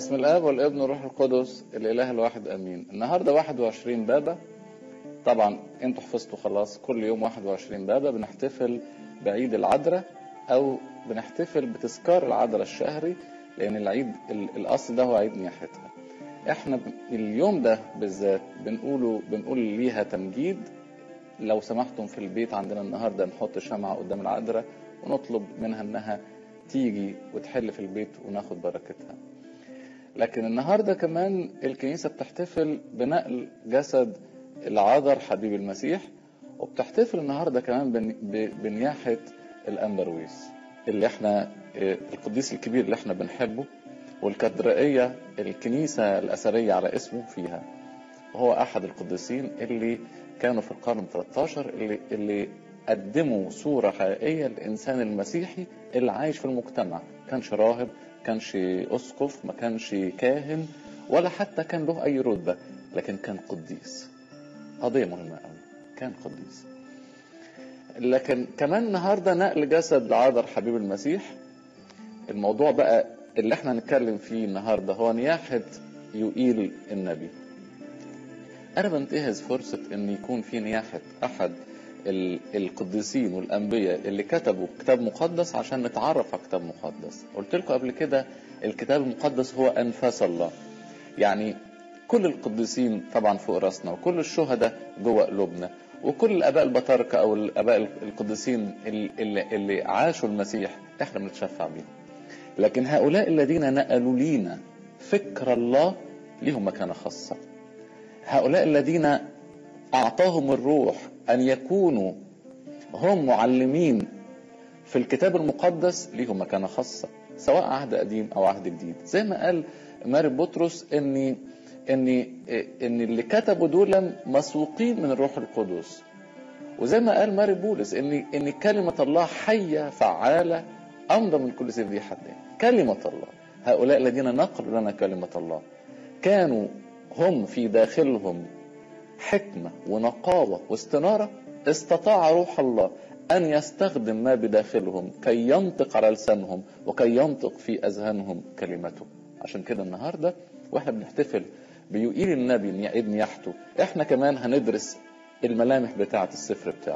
بسم الاب والابن والروح القدس الاله الواحد امين النهارده 21 بابا طبعا انتوا حفظتوا خلاص كل يوم 21 بابا بنحتفل بعيد العذراء او بنحتفل بتذكار العذراء الشهري لان العيد ال- الاصل ده هو عيد نياحتها احنا ب- اليوم ده بالذات بنقوله بنقول ليها تمجيد لو سمحتم في البيت عندنا النهارده نحط شمعة قدام العذراء ونطلب منها انها تيجي وتحل في البيت وناخد بركتها لكن النهارده كمان الكنيسه بتحتفل بنقل جسد العذر حبيب المسيح وبتحتفل النهارده كمان بن- ب- بنياحه الامبرويس اللي احنا آه، القديس الكبير اللي احنا بنحبه والكاتدرائيه الكنيسه الاثريه على اسمه فيها وهو احد القديسين اللي كانوا في القرن 13 اللي اللي قدموا صورة حقيقية للإنسان المسيحي اللي عايش في المجتمع كانش راهب كانش أسقف ما كانش كاهن ولا حتى كان له أي رتبة لكن كان قديس قضية مهمة قوي كان قديس لكن كمان النهاردة نقل جسد العذر حبيب المسيح الموضوع بقى اللي احنا هنتكلم فيه النهاردة هو نياحة يوئيل النبي انا بنتهز فرصه ان يكون في نياحه احد ال- القديسين والانبياء اللي كتبوا كتاب مقدس عشان نتعرف على كتاب مقدس قلت لكم قبل كده الكتاب المقدس هو انفاس الله يعني كل القديسين طبعا فوق راسنا وكل الشهداء جوه قلوبنا وكل الاباء البطاركه او الاباء القديسين اللي, اللي, اللي عاشوا المسيح احنا بنتشفع بيهم لكن هؤلاء الذين نقلوا لينا فكر الله لهم مكانه خاصه هؤلاء الذين أعطاهم الروح أن يكونوا هم معلمين في الكتاب المقدس ليهم مكانة خاصة سواء عهد قديم أو عهد جديد زي ما قال ماري بطرس إن إن إن اللي كتبوا دول مسوقين من الروح القدس وزي ما قال ماري بولس إن إن كلمة الله حية فعالة أمضى من كل سيف ذي حدين كلمة الله هؤلاء الذين نقلوا لنا كلمة الله كانوا هم في داخلهم حكمة ونقاوة واستنارة استطاع روح الله أن يستخدم ما بداخلهم كي ينطق على لسانهم وكي ينطق في أذهانهم كلمته عشان كده النهاردة واحنا بنحتفل بيقيل النبي عيد نياحته احنا كمان هندرس الملامح بتاعة السفر بتاعه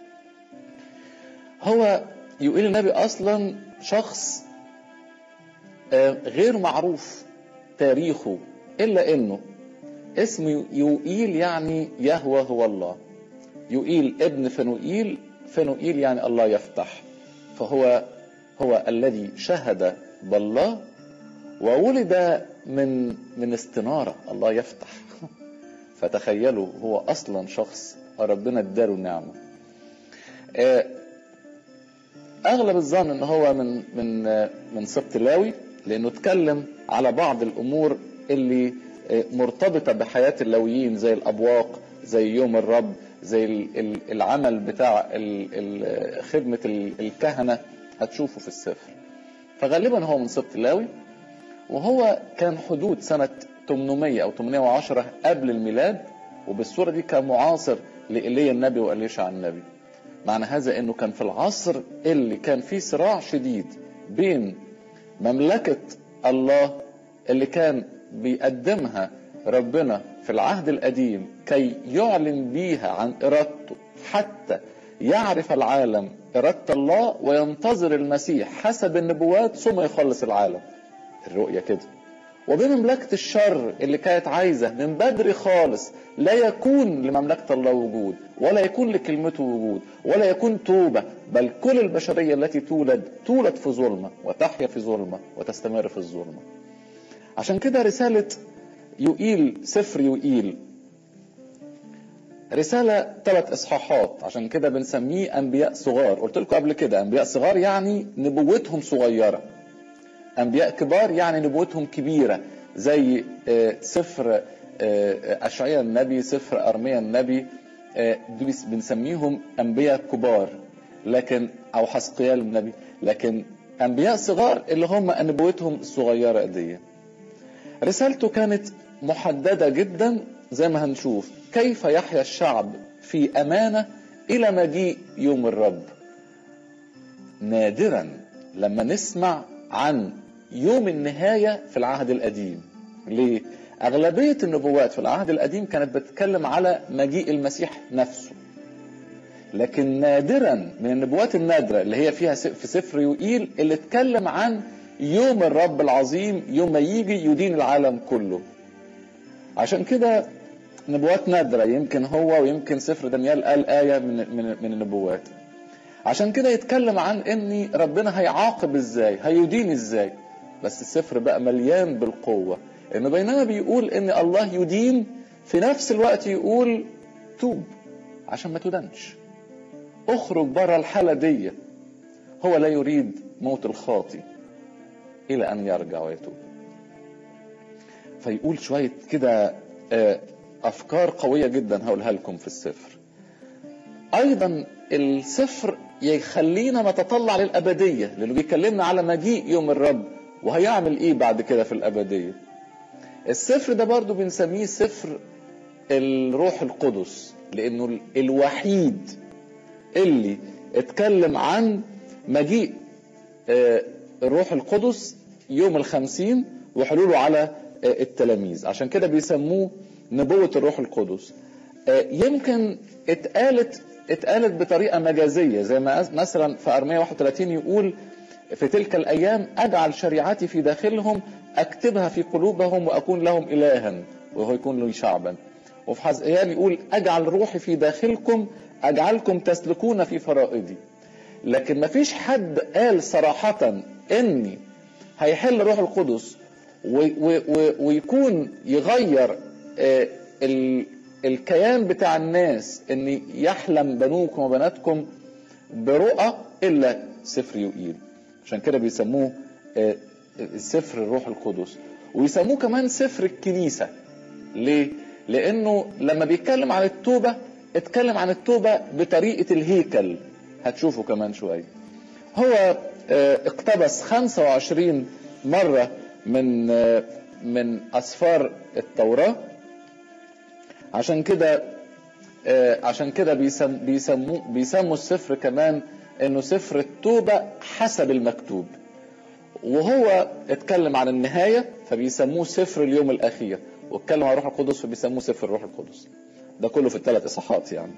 هو يقيل النبي أصلا شخص آه، غير معروف تاريخه إلا إنه اسم يوئيل يعني يهوى هو الله يوئيل ابن فنوئيل فنوئيل يعني الله يفتح فهو هو الذي شهد بالله وولد من من استنارة الله يفتح فتخيلوا هو أصلا شخص ربنا اداله نعمة آه، أغلب الظن إن هو من من آه، من سبط لاوي لأنه اتكلم على بعض الأمور اللي مرتبطة بحياة اللويين زي الأبواق زي يوم الرب زي ال- ال- العمل بتاع ال- ال- خدمة ال- الكهنة هتشوفه في السفر فغالبا هو من سبط لاوي وهو كان حدود سنة 800 أو 810 قبل الميلاد وبالصورة دي كان معاصر لإيليا النبي وإليشع النبي معنى هذا أنه كان في العصر اللي كان فيه صراع شديد بين مملكة الله اللي كان بيقدمها ربنا في العهد القديم كي يعلن بيها عن إرادته حتى يعرف العالم إرادة الله وينتظر المسيح حسب النبوات ثم يخلص العالم الرؤية كده وبين مملكة الشر اللي كانت عايزة من بدري خالص لا يكون لمملكة الله وجود ولا يكون لكلمته وجود ولا يكون توبة بل كل البشرية التي تولد تولد في ظلمة وتحيا في ظلمة وتستمر في الظلمة عشان كده رسالة يوئيل سفر يوئيل رسالة ثلاث إصحاحات عشان كده بنسميه أنبياء صغار قلت لكم قبل كده أنبياء صغار يعني نبوتهم صغيرة أنبياء كبار يعني نبوتهم كبيرة زي آه، سفر آه، أشعياء النبي سفر أرميا النبي آه، دول بنسميهم أنبياء كبار لكن أو حسقيال النبي لكن أنبياء صغار اللي هم نبوتهم الصغيرة دي رسالته كانت محددة جدا زي ما هنشوف كيف يحيا الشعب في أمانة إلى مجيء يوم الرب نادرا لما نسمع عن يوم النهاية في العهد القديم ليه؟ أغلبية النبوات في العهد القديم كانت بتتكلم على مجيء المسيح نفسه لكن نادرا من النبوات النادرة اللي هي فيها في سفر يوئيل اللي اتكلم عن يوم الرب العظيم يوم ما يجي يدين العالم كله عشان كده نبوات نادرة يمكن هو ويمكن سفر دانيال قال آية من, من, من النبوات عشان كده يتكلم عن ان ربنا هيعاقب ازاي هيدين ازاي بس السفر بقى مليان بالقوة انه بينما بيقول ان الله يدين في نفس الوقت يقول توب عشان ما تدنش اخرج بره الحالة دي هو لا يريد موت الخاطي الى ان يرجع ويتوب فيقول شوية كده افكار قوية جدا هقولها لكم في السفر ايضا السفر يخلينا نتطلع للابدية لانه بيكلمنا على مجيء يوم الرب وهيعمل ايه بعد كده في الابدية السفر ده برضو بنسميه سفر الروح القدس لانه الوحيد اللي اتكلم عن مجيء الروح القدس يوم الخمسين وحلوله على التلاميذ عشان كده بيسموه نبوة الروح القدس يمكن اتقالت اتقالت بطريقة مجازية زي ما مثلا في أرمية 31 يقول في تلك الأيام أجعل شريعتي في داخلهم أكتبها في قلوبهم وأكون لهم إلها وهو يكون لي شعبا وفي حزقيال يقول أجعل روحي في داخلكم أجعلكم تسلكون في فرائضي لكن ما فيش حد قال صراحة إني هيحل روح القدس ويكون يغير الكيان بتاع الناس ان يحلم بنوكم وبناتكم برؤى الا سفر يوئيل عشان كده بيسموه سفر الروح القدس ويسموه كمان سفر الكنيسه ليه لانه لما بيتكلم عن التوبه اتكلم عن التوبه بطريقه الهيكل هتشوفوا كمان شويه هو اقتبس 25 مره من من اسفار التوراه عشان كده عشان كده بيسم بيسموا بيسموا السفر كمان انه سفر التوبه حسب المكتوب وهو اتكلم عن النهايه فبيسموه سفر اليوم الاخير واتكلم عن الروح القدس فبيسموه سفر الروح القدس ده كله في الثلاث اصحاحات يعني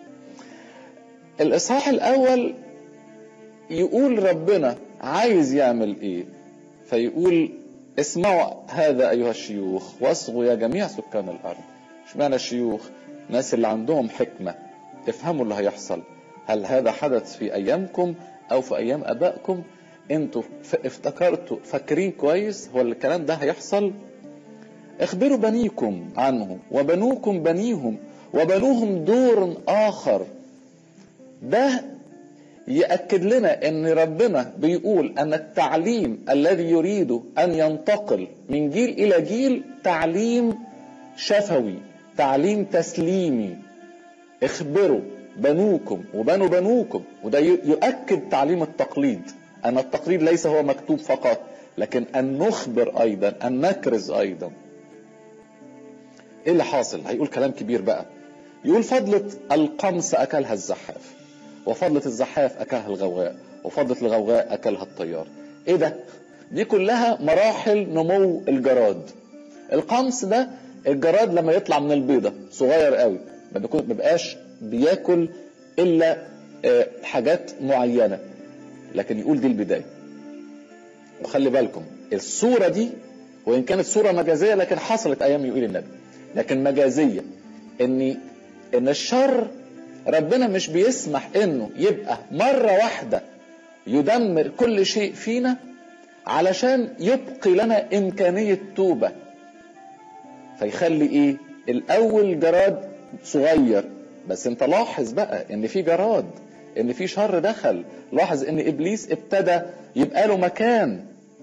الاصحاح الاول يقول ربنا عايز يعمل ايه فيقول اسمعوا هذا ايها الشيوخ واصغوا يا جميع سكان الارض اشمعنى الشيوخ الناس اللي عندهم حكمة افهموا اللي هيحصل هل هذا حدث في ايامكم او في ايام ابائكم انتوا افتكرتوا فاكرين كويس هو الكلام ده هيحصل اخبروا بنيكم عنه وبنوكم بنيهم وبنوهم دور اخر ده يأكد لنا ان ربنا بيقول ان التعليم الذي يريد ان ينتقل من جيل الى جيل تعليم شفوي تعليم تسليمي اخبروا بنوكم وبنوا بنوكم وده يؤكد تعليم التقليد ان التقليد ليس هو مكتوب فقط لكن ان نخبر ايضا ان نكرز ايضا ايه اللي حاصل هيقول كلام كبير بقى يقول فضلة القمص اكلها الزحاف وفضلة الزحاف اكلها الغواء وفضلة الغواء اكلها الطيار ايه ده دي كلها مراحل نمو الجراد القمص ده الجراد لما يطلع من البيضة صغير قوي ما بيبقاش بياكل الا حاجات معينة لكن يقول دي البداية وخلي بالكم الصورة دي وإن كانت صورة مجازية لكن حصلت أيام يقول النبي لكن مجازية إن إن الشر ربنا مش بيسمح إنه يبقى مرة واحدة يدمر كل شيء فينا علشان يبقي لنا إمكانية توبة فيخلي إيه الأول جراد صغير بس انت لاحظ بقى ان في جراد ان في شر دخل لاحظ ان ابليس ابتدى يبقى له مكان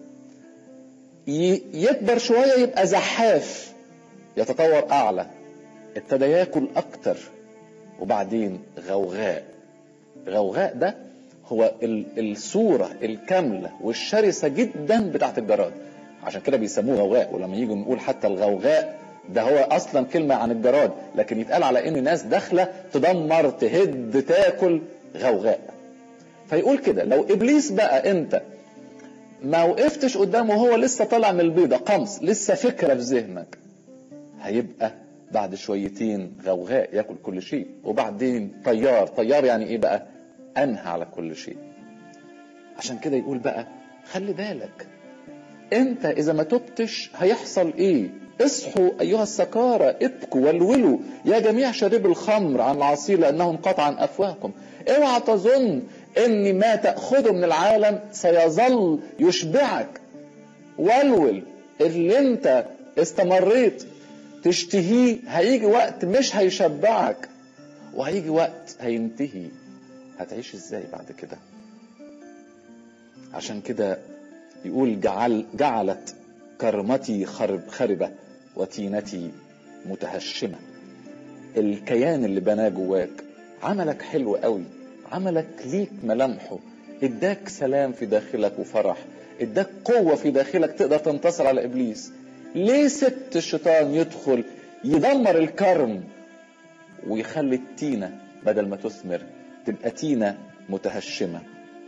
يكبر شوية يبقى زحاف يتطور اعلى ابتدى ياكل اكتر وبعدين غوغاء غوغاء ده هو الصورة الكاملة والشرسة جدا بتاعت الجراد عشان كده بيسموه غوغاء ولما يجوا نقول حتى الغوغاء ده هو اصلا كلمة عن الجراد لكن يتقال على ان ناس داخلة تدمر تهد تاكل غوغاء فيقول كده لو ابليس بقى انت ما وقفتش قدامه هو لسه طالع من البيضة قمص لسه فكرة في ذهنك هيبقى بعد شويتين غوغاء ياكل كل شيء وبعدين طيار طيار يعني ايه بقى انهى على كل شيء عشان كده يقول بقى خلي بالك انت اذا ما تبتش هيحصل ايه اصحوا ايها السكارى ابكوا والولوا يا جميع شارب الخمر عن العصير لانه انقطع عن افواهكم اوعى تظن ان ما تاخذه من العالم سيظل يشبعك ولول اللي انت استمريت تشتهيه هيجي وقت مش هيشبعك وهيجي وقت هينتهي هتعيش ازاي بعد كده عشان كده يقول جعل جعلت كرمتي خرب خربة وتينتي متهشمة الكيان اللي بناه جواك عملك حلو قوي عملك ليك ملامحه اداك سلام في داخلك وفرح اداك قوة في داخلك تقدر تنتصر على ابليس ليه سبت الشيطان يدخل يدمر الكرم ويخلي التينة بدل ما تثمر تبقى تينة متهشمة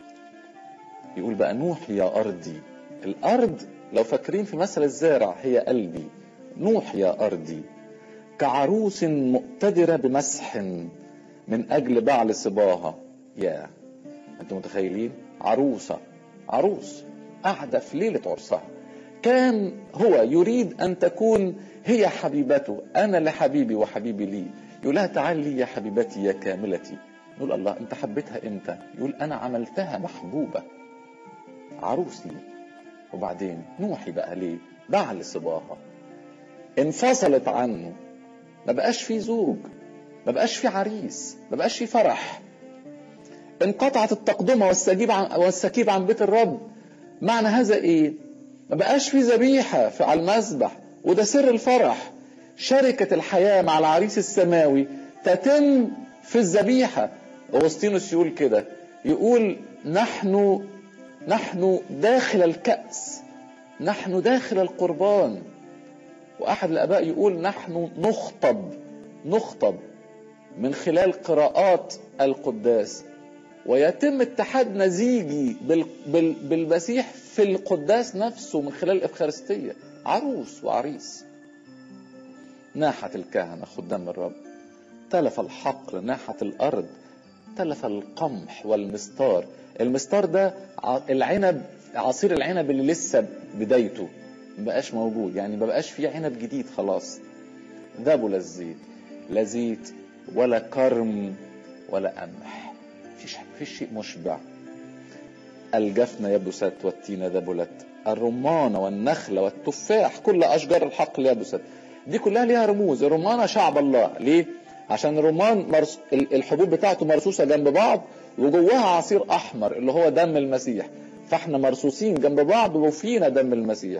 يقول بقى نوح يا أرضي الأرض لو فاكرين في مثل الزارع هي قلبي نوح يا أرضي كعروس مقتدرة بمسح من أجل بعل صباها يا أنتم متخيلين عروسة عروس قاعدة في ليلة عرسها كان هو يريد أن تكون هي حبيبته أنا لحبيبي وحبيبي لي يقول لها تعال لي يا حبيبتي يا كاملتي يقول الله أنت حبيتها إمتى يقول أنا عملتها محبوبة عروسي وبعدين نوحي بقى ليه بعل صباها انفصلت عنه ما بقاش في زوج ما بقاش في عريس ما بقاش في فرح انقطعت التقدمة والسكيب عن, والسكيب عن بيت الرب معنى هذا ايه ما بقاش في ذبيحة في على المذبح وده سر الفرح شركة الحياة مع العريس السماوي تتم في الذبيحة أغسطينوس يقول كده يقول نحن نحن داخل الكأس نحن داخل القربان وأحد الآباء يقول نحن نخطب نخطب من خلال قراءات القداس ويتم اتحاد نزيجي بال بال بالمسيح في القداس نفسه من خلال الإفخارستية عروس وعريس ناحت الكهنة خدام الرب تلف الحقل ناحت الأرض تلف القمح والمستار المستار ده العنب عصير العنب اللي لسه بدايته مبقاش موجود يعني مبقاش فيه عنب جديد خلاص ذابوا الزيت لا زيت ولا كرم ولا قمح فيش فيش شيء مشبع الجفنة يبست والتين ذبلت الرمانة والنخلة والتفاح كل أشجار الحقل يبست دي كلها ليها رموز الرمانة شعب الله ليه؟ عشان الرمان مرس... الحبوب بتاعته مرصوصة جنب بعض وجواها عصير أحمر اللي هو دم المسيح فاحنا مرصوصين جنب بعض وفينا دم المسيح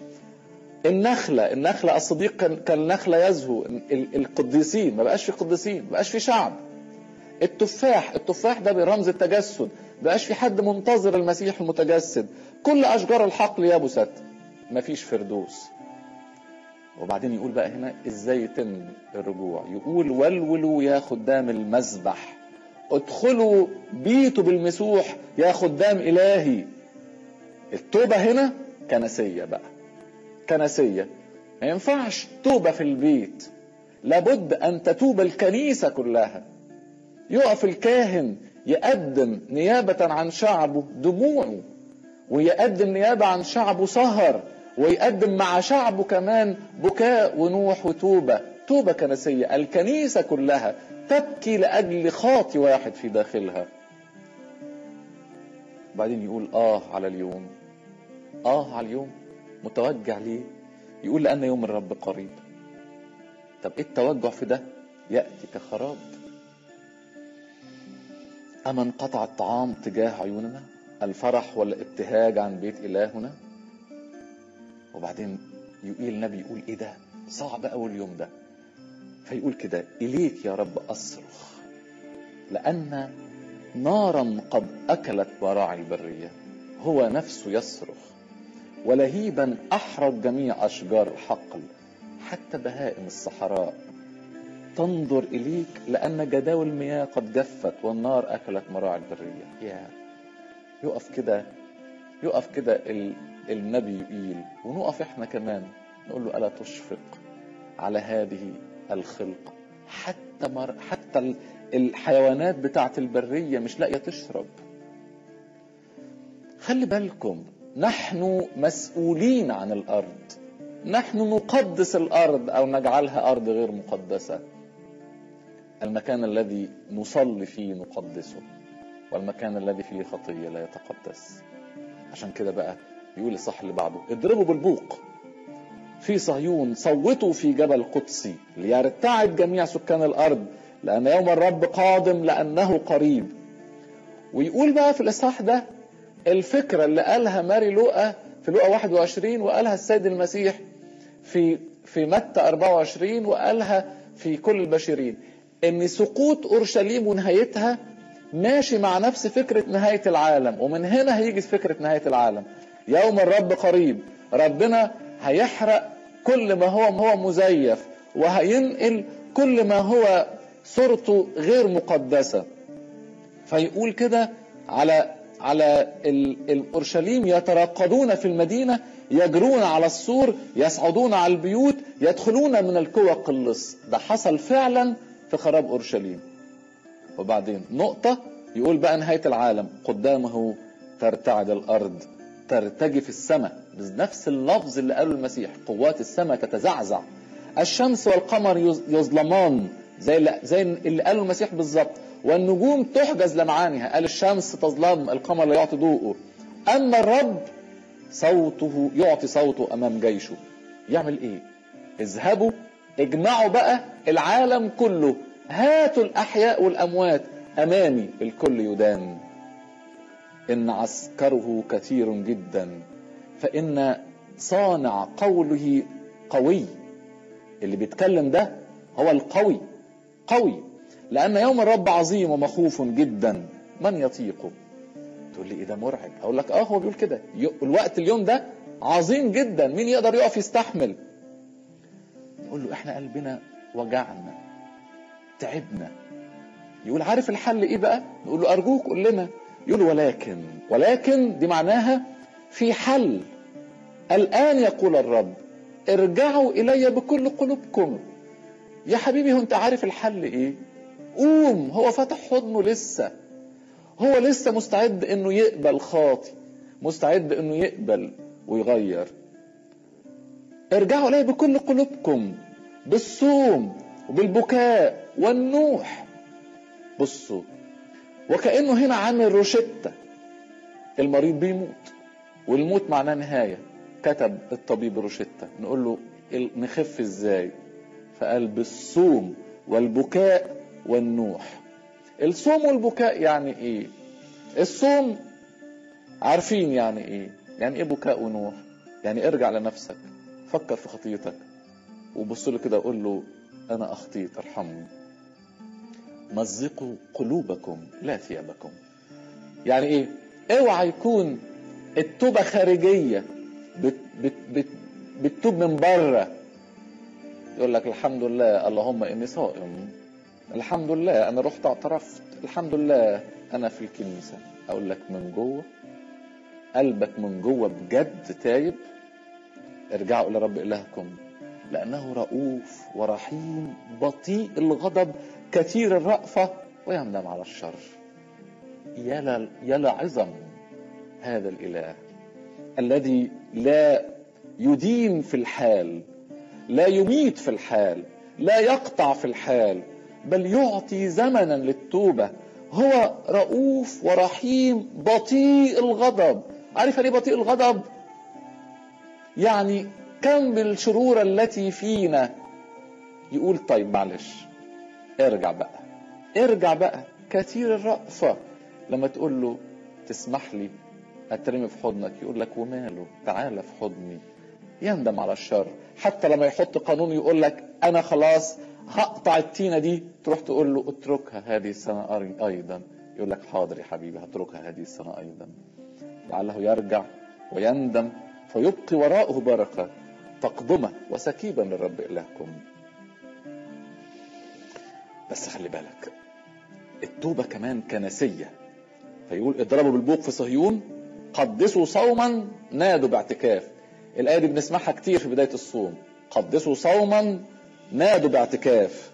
النخلة النخلة الصديق كان كان نخلة يزهو القديسين ما بقاش في قديسين ما بقاش في شعب التفاح التفاح ده برمز التجسد ما بقاش في حد منتظر المسيح المتجسد كل أشجار الحقل يبست ما فيش فردوس وبعدين يقول بقى هنا ازاي يتم الرجوع يقول ولولوا يا خدام المذبح ادخلوا بيتوا بالمسوح يا خدام الهي التوبة هنا كنسية بقى كنسية ما ينفعش توبة في البيت لابد أن تتوب الكنيسة كلها يقف الكاهن يقدم نيابة عن شعبه دموعه ويقدم نيابة عن شعبه سهر ويقدم مع شعبه كمان بكاء ونوح وتوبة توبة كنسية الكنيسة كلها تبكي لأجل خاطي واحد في داخلها بعدين يقول آه على اليوم آه على اليوم متوجع ليه يقول لأن يوم الرب قريب طب ايه التوجع في ده يأتي كخراب أما انقطع الطعام تجاه عيوننا الفرح والابتهاج عن بيت إلهنا وبعدين يقول النبي يقول ايه ده صعب قوي اليوم ده فيقول كده اليك يا رب اصرخ لان نارا قد اكلت مراعي البريه هو نفسه يصرخ ولهيبا احرق جميع اشجار الحقل حتى بهائم الصحراء تنظر اليك لان جداول المياه قد جفت والنار اكلت مراعي البريه يا يقف كده يقف كده ال- النبي يقيل ونقف احنا كمان نقول له الا تشفق على هذه الخلق حتى مر حتى ال- الحيوانات بتاعت البريه مش لاقيه تشرب خلي بالكم نحن مسؤولين عن الارض نحن نقدس الارض او نجعلها ارض غير مقدسه المكان الذي نصلي فيه نقدسه والمكان الذي فيه خطيه لا يتقدس عشان كده بقى يقول الصح اللي بعده اضربوا بالبوق في صهيون صوتوا في جبل قدسي ليرتعد جميع سكان الارض لان يوم الرب قادم لانه قريب ويقول بقى في الاصحاح ده الفكره اللي قالها ماري لوقا في لوقا 21 وقالها السيد المسيح في في متى 24 وقالها في كل البشرين ان سقوط اورشليم ونهايتها ماشي مع نفس فكره نهايه العالم ومن هنا هيجي فكره نهايه العالم يوم الرب قريب ربنا هيحرق كل ما هو هو مزيف وهينقل كل ما هو صورته غير مقدسه فيقول كده على على ال- الاورشليم يترقدون في المدينه يجرون على السور يصعدون على البيوت يدخلون من الكوى اللص ده حصل فعلا في خراب اورشليم وبعدين نقطه يقول بقى نهايه العالم قدامه ترتعد الارض ترتجف السماء بنفس اللفظ اللي قاله المسيح قوات السماء تتزعزع الشمس والقمر يز- يظلمان زي اللي زي اللي قاله المسيح بالظبط والنجوم تحجز لمعانها قال الشمس تظلم القمر لا يعطي ضوءه اما الرب صوته يعطي صوته امام جيشه يعمل ايه اذهبوا اجمعوا بقى العالم كله هاتوا الاحياء والاموات امامي الكل يدان ان عسكره كثير جدا فان صانع قوله قوي اللي بيتكلم ده هو القوي قوي لان يوم الرب عظيم ومخوف جدا من يطيقه تقول لي ايه ده مرعب اقول لك اه هو بيقول كده ي- الوقت اليوم ده عظيم جدا مين يقدر يقف يستحمل نقول له احنا قلبنا وجعنا تعبنا يقول عارف الحل ايه بقى نقول له ارجوك قول لنا يقول ولكن ولكن دي معناها في حل الان يقول الرب ارجعوا الي بكل قلوبكم يا حبيبي هو انت عارف الحل ايه قوم هو فتح حضنه لسه هو لسه مستعد انه يقبل خاطي مستعد انه يقبل ويغير ارجعوا اليه بكل قلوبكم بالصوم وبالبكاء والنوح بصوا وكانه هنا عامل روشته المريض بيموت والموت معناه نهايه كتب الطبيب روشته نقول له ال- نخف ازاي فقال بالصوم والبكاء والنوح الصوم والبكاء يعني ايه الصوم عارفين يعني ايه يعني ايه بكاء ونوح يعني ارجع لنفسك فكر في خطيتك وبص له كده وقول له انا اخطيت ارحمني مزقوا قلوبكم لا ثيابكم يعني ايه اوعى يكون التوبه خارجيه بت بت بت بتتوب من بره يقول لك الحمد لله اللهم اني صائم الحمد لله انا رحت اعترفت الحمد لله انا في الكنيسه اقول لك من جوه قلبك من جوه بجد تايب ارجعوا الى رب الهكم لانه رؤوف ورحيم بطيء الغضب كثير الرأفة ويندم على الشر يا ل- يا لعظم هذا الاله الذي لا يدين في الحال لا يميت في الحال لا يقطع في الحال بل يعطي زمنا للتوبة هو رؤوف ورحيم بطيء الغضب عارف ليه بطيء الغضب يعني كم بالشرور التي فينا يقول طيب معلش ارجع بقى ارجع بقى كثير الرأفة لما تقول له تسمح لي اترمي في حضنك يقول لك وماله تعالى في حضني يندم على الشر حتى لما يحط قانون يقول لك انا خلاص هقطع التينه دي تروح تقول له اتركها هذه السنه أر- ايضا يقول لك حاضر يا حبيبي هتركها هذه السنه ايضا لعله يرجع ويندم فيبقي وراءه بركه تقدمه وسكيبا للرب الهكم بس خلي بالك التوبه كمان كنسيه فيقول اضربوا بالبوق في صهيون قدسوا صوما نادوا باعتكاف الآية دي بنسمعها كتير في بداية الصوم قدسوا صوما نادوا باعتكاف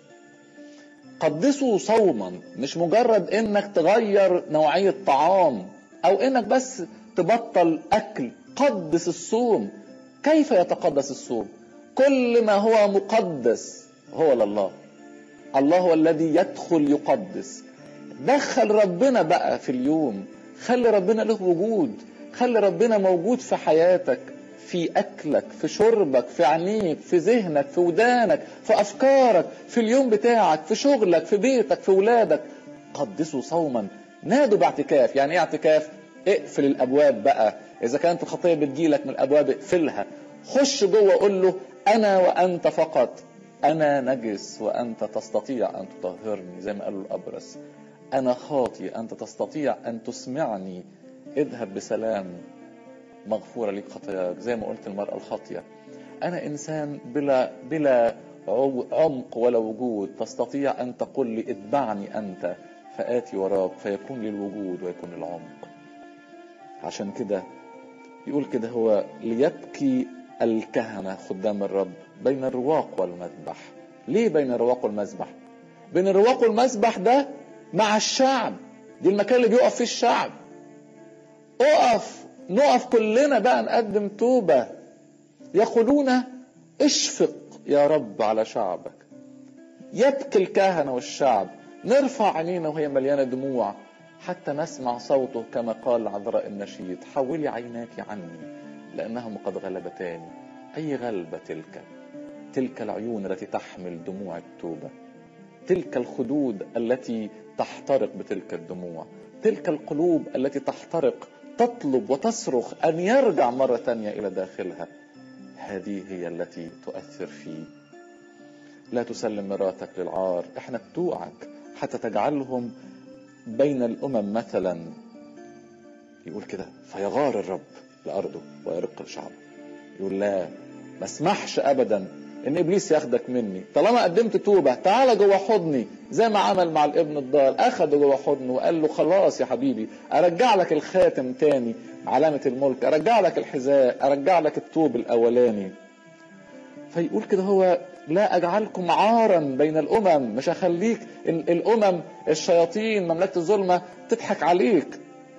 قدسوا صوما مش مجرد انك تغير نوعية طعام او انك بس تبطل اكل قدس الصوم كيف يتقدس الصوم كل ما هو مقدس هو لله الله هو الذي يدخل يقدس دخل ربنا بقى في اليوم خلي ربنا له وجود خلي ربنا موجود في حياتك في اكلك في شربك في عينيك في ذهنك في ودانك في افكارك في اليوم بتاعك في شغلك في بيتك في ولادك قدسوا صوما نادوا باعتكاف يعني ايه اعتكاف اقفل الابواب بقى اذا كانت الخطيه بتجيلك من الابواب اقفلها خش جوه قول له انا وانت فقط انا نجس وانت تستطيع ان تطهرني زي ما قال له الابرص انا خاطي انت تستطيع ان تسمعني اذهب بسلام مغفورة لك خطاياك زي ما قلت المرأة الخاطية أنا إنسان بلا بلا عمق ولا وجود تستطيع أن تقول لي اتبعني أنت فآتي وراك فيكون لي الوجود ويكون العمق عشان كده يقول كده هو ليبكي الكهنة خدام الرب بين الرواق والمذبح ليه بين الرواق والمذبح بين الرواق والمذبح ده مع الشعب دي المكان اللي بيقف فيه الشعب اقف نقف كلنا بقى نقدم توبة يقولون اشفق يا رب على شعبك يبكي الكهنة والشعب نرفع عينينا وهي مليانة دموع حتى نسمع صوته كما قال عذراء النشيد حولي عيناك عني لأنهم قد غلبتاني أي غلبة تلك تلك العيون التي تحمل دموع التوبة تلك الخدود التي تحترق بتلك الدموع تلك القلوب التي تحترق تطلب وتصرخ أن يرجع مرة تانية إلى داخلها هذه هي التي تؤثر فيه لا تسلم مراتك للعار احنا بتوعك حتى تجعلهم بين الأمم مثلا يقول كده فيغار الرب لأرضه ويرق الشعب يقول لا ما اسمحش أبدا ان ابليس ياخدك مني طالما قدمت توبه تعالى جوه حضني زي ما عمل مع الابن الضال اخده جوه حضنه وقال له خلاص يا حبيبي ارجع لك الخاتم تاني علامه الملك ارجع لك الحذاء ارجع لك التوب الاولاني فيقول كده هو لا اجعلكم عارا بين الامم مش هخليك الامم الشياطين مملكه الظلمه تضحك عليك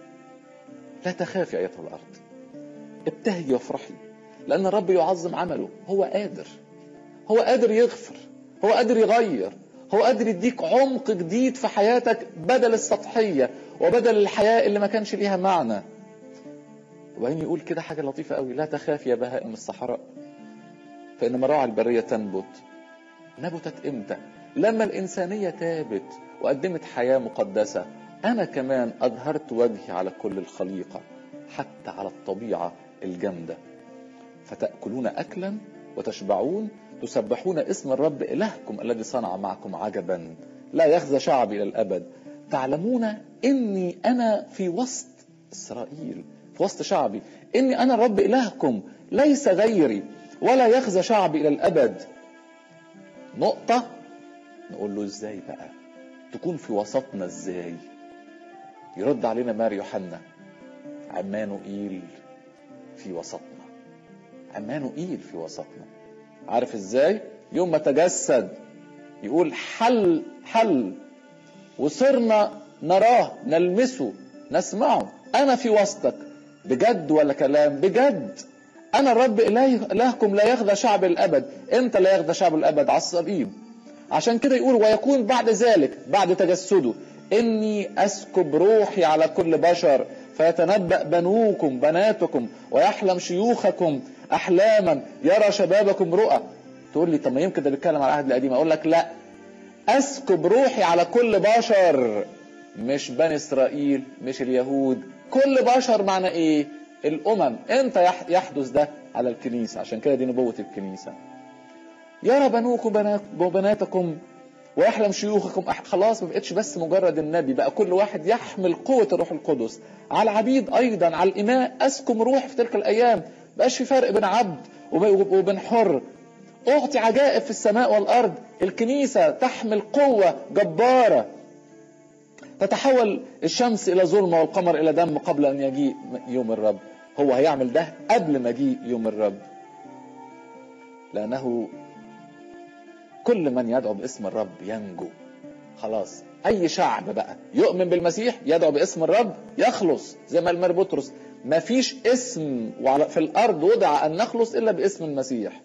لا تخافي ايتها الارض ابتهجي وافرحي لان الرب يعظم عمله هو قادر هو قادر يغفر هو قادر يغير هو قادر يديك عمق جديد في حياتك بدل السطحية وبدل الحياة اللي ما كانش ليها معنى وبعدين يقول كده حاجة لطيفة قوي لا تخاف يا بهائم الصحراء فإن مراعي البرية تنبت نبتت إمتى لما الإنسانية تابت وقدمت حياة مقدسة أنا كمان أظهرت وجهي على كل الخليقة حتى على الطبيعة الجامدة فتأكلون أكلا وتشبعون تسبحون اسم الرب إلهكم الذي صنع معكم عجبا لا يخزى شعبي إلى الأبد تعلمون إني أنا في وسط إسرائيل في وسط شعبي إني أنا الرب إلهكم ليس غيري ولا يخزى شعبي إلى الأبد نقطة نقول له إزاي بقى تكون في وسطنا إزاي يرد علينا مار يوحنا عمانوئيل في وسطنا عمانوئيل في وسطنا عارف ازاي يوم ما تجسد يقول حل حل وصرنا نراه نلمسه نسمعه انا في وسطك بجد ولا كلام بجد انا الرب إله الهكم لا يخدع شعب الابد امتى لا يخدع شعب الابد على الصليب عشان كده يقول ويكون بعد ذلك بعد تجسده اني اسكب روحي على كل بشر فيتنبأ بنوكم بناتكم ويحلم شيوخكم احلاما يرى شبابكم رؤى تقول لي طب ما يمكن ده بيتكلم على العهد القديم اقول لك لا اسكب روحي على كل بشر مش بني اسرائيل مش اليهود كل بشر معنى ايه الامم امتى يحدث ده على الكنيسه عشان كده دي نبوه الكنيسه يرى بنوكم وبناتكم ويحلم شيوخكم خلاص ما بقتش بس مجرد النبي بقى كل واحد يحمل قوة الروح القدس على العبيد أيضا على الإماء أسكم روح في تلك الأيام بقاش في فرق بين عبد وبين حر أعطي عجائب في السماء والأرض الكنيسة تحمل قوة جبارة تتحول الشمس الى ظلمه والقمر الى دم قبل ان يجيء يوم الرب هو هيعمل ده قبل ما يجيء يوم الرب لانه كل من يدعو باسم الرب ينجو خلاص اي شعب بقى يؤمن بالمسيح يدعو باسم الرب يخلص زي ما المر بطرس ما فيش اسم في الارض وضع ان نخلص الا باسم المسيح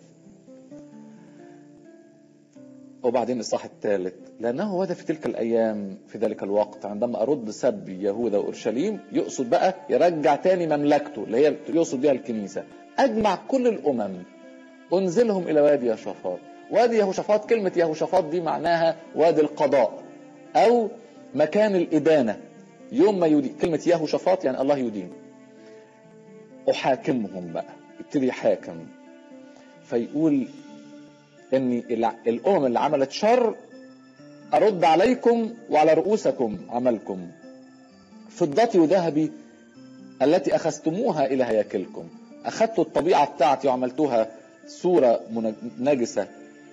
وبعدين الصح الثالث لانه هو في تلك الايام في ذلك الوقت عندما ارد سب يهوذا واورشليم يقصد بقى يرجع تاني مملكته اللي هي يقصد بها الكنيسه اجمع كل الامم انزلهم الى وادي يهوشافاط وادي يهوشافاط كلمه يهوشافاط دي معناها وادي القضاء او مكان الادانه يوم ما يدين كلمه يهوشافاط يعني الله يدين احاكمهم بقى يبتدي يحاكم فيقول ان الامم اللي عملت شر ارد عليكم وعلى رؤوسكم عملكم فضتي وذهبي التي اخذتموها الى هياكلكم اخذت الطبيعه بتاعتي وعملتها صوره نجسه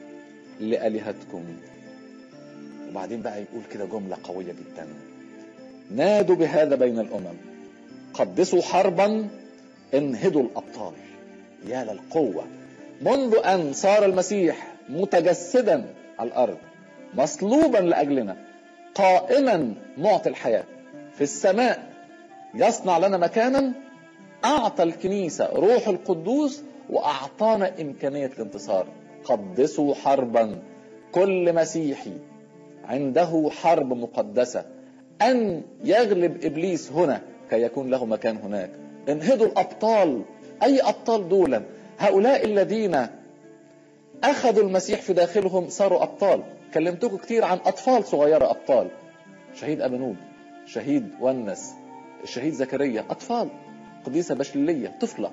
لالهتكم وبعدين بقى يقول كده جمله قويه جدا نادوا بهذا بين الامم قدسوا حربا انهدوا الابطال يا للقوه منذ ان صار المسيح متجسدا على الارض مصلوبا لاجلنا قائما معطي الحياه في السماء يصنع لنا مكانا اعطى الكنيسه روح القدوس واعطانا امكانيه الانتصار قدسوا حربا كل مسيحي عنده حرب مقدسه ان يغلب ابليس هنا كي يكون له مكان هناك انهضوا الابطال اي ابطال دولا هؤلاء الذين اخذوا المسيح في داخلهم صاروا ابطال كلمتكم كتير عن اطفال صغيره ابطال شهيد ابنود شهيد ونس الشهيد زكريا اطفال قديسه بشليه طفله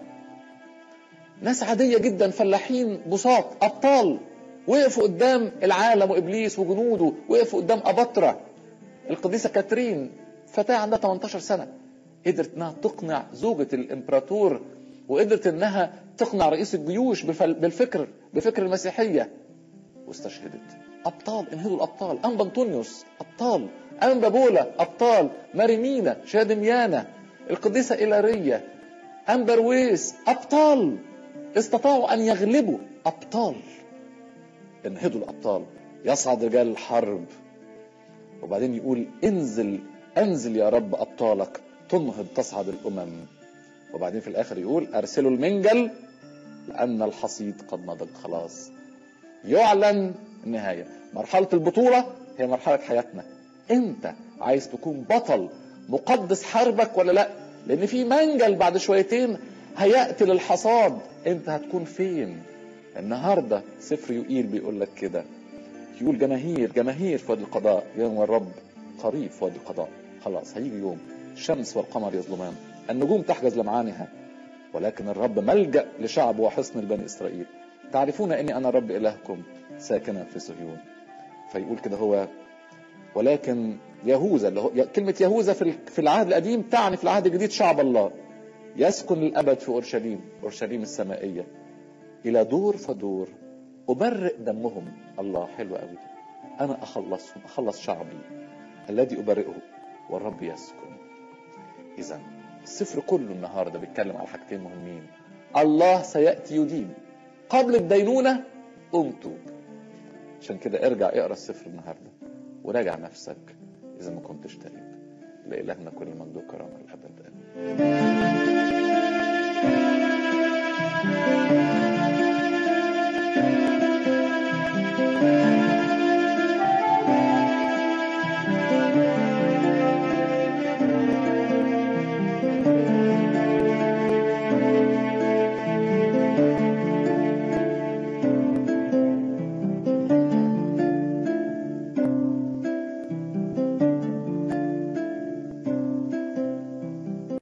ناس عاديه جدا فلاحين بساط ابطال وقفوا قدام العالم وابليس وجنوده وقفوا قدام ابطره القديسه كاترين فتاه عندها 18 سنه قدرت انها تقنع زوجة الامبراطور وقدرت انها تقنع رئيس الجيوش بالفكر بفكر المسيحية واستشهدت ابطال انهدوا الابطال انبا انطونيوس ابطال انبا بولا ابطال ماريمينا شادميانا القديسة إيلارية انبا رويس ابطال استطاعوا ان يغلبوا ابطال انهدوا الابطال يصعد رجال الحرب وبعدين يقول انزل انزل يا رب ابطالك تنهض تصعد الامم وبعدين في الاخر يقول ارسلوا المنجل لان الحصيد قد نضج خلاص يعلن النهايه مرحله البطوله هي مرحله حياتنا انت عايز تكون بطل مقدس حربك ولا لا لان في منجل بعد شويتين هياتي للحصاد انت هتكون فين النهارده سفر يقيل بيقول لك كده يقول جماهير جماهير في وادي القضاء يوم الرب قريب في وادي القضاء خلاص هيجي يوم الشمس والقمر يظلمان النجوم تحجز لمعانها ولكن الرب ملجأ لشعب وحصن لبني إسرائيل تعرفون أني أنا رب إلهكم ساكنا في صهيون فيقول كده هو ولكن يهوذا اللي هو كلمة يهوذا في العهد القديم تعني في العهد الجديد شعب الله يسكن للأبد في أورشليم أورشليم السمائية إلى دور فدور أبرئ دمهم الله حلو قوي أنا أخلصهم أخلص شعبي الذي أبرئه والرب يسكن إذا السفر كله النهارده بيتكلم على حاجتين مهمين الله سيأتي يدين قبل الدينونة قم توب عشان كده ارجع اقرا السفر النهارده وراجع نفسك إذا ما كنتش تائب لإلهنا كل مجد وكرامة الأبد آمين